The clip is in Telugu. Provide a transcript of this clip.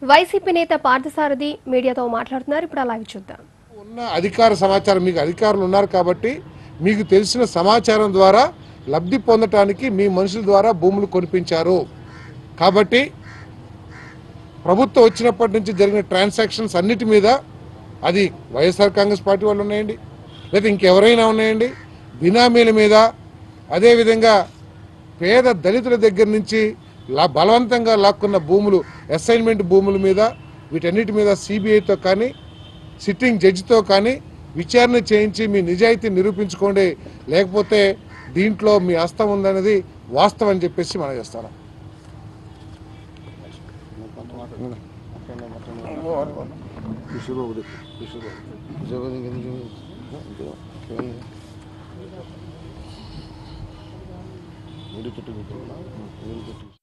వైసీపీ నేత పార్థసారథి మీడియాతో మాట్లాడుతున్నారు ఇప్పుడు అలాగే చూద్దాం ఉన్న అధికార సమాచారం మీకు అధికారులు ఉన్నారు కాబట్టి మీకు తెలిసిన సమాచారం ద్వారా లబ్ధి పొందటానికి మీ మనుషుల ద్వారా భూములు కొనిపించారు కాబట్టి ప్రభుత్వం వచ్చినప్పటి నుంచి జరిగిన ట్రాన్సాక్షన్స్ అన్నిటి మీద అది వైఎస్ఆర్ కాంగ్రెస్ పార్టీ వాళ్ళు ఉన్నాయండి లేదా ఇంకెవరైనా ఉన్నాయండి బినామీల మీద అదేవిధంగా పేద దళితుల దగ్గర నుంచి లా బలవంతంగా లాక్కున్న భూములు అసైన్మెంట్ భూముల మీద వీటన్నిటి మీద సిబిఐతో కానీ సిట్టింగ్ జడ్జితో కానీ విచారణ చేయించి మీ నిజాయితీ నిరూపించుకోండి లేకపోతే దీంట్లో మీ హస్తం ఉందనేది వాస్తవం అని చెప్పేసి మనం చేస్తాను చుట్టూ